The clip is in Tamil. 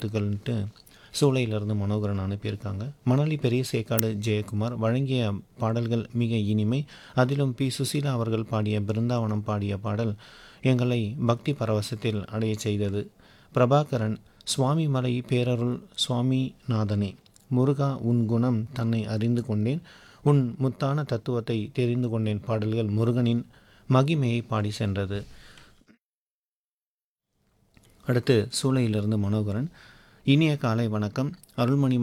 வாழ்த்துக்கள்ன்ட்டு சூளையிலிருந்து மனோகரன் அனுப்பியிருக்காங்க மணலி பெரிய சேக்காடு ஜெயக்குமார் வழங்கிய பாடல்கள் மிக இனிமை அதிலும் பி சுசீலா அவர்கள் பாடிய பிருந்தாவனம் பாடிய பாடல் எங்களை பக்தி பரவசத்தில் அடையச் செய்தது பிரபாகரன் சுவாமி மலை பேரருள் சுவாமிநாதனே முருகா உன் குணம் தன்னை அறிந்து கொண்டேன் உன் முத்தான தத்துவத்தை தெரிந்து கொண்டேன் பாடல்கள் முருகனின் மகிமையை பாடி சென்றது அடுத்து சூளையிலிருந்து மனோகரன் இனிய காலை வணக்கம் அருள்மணி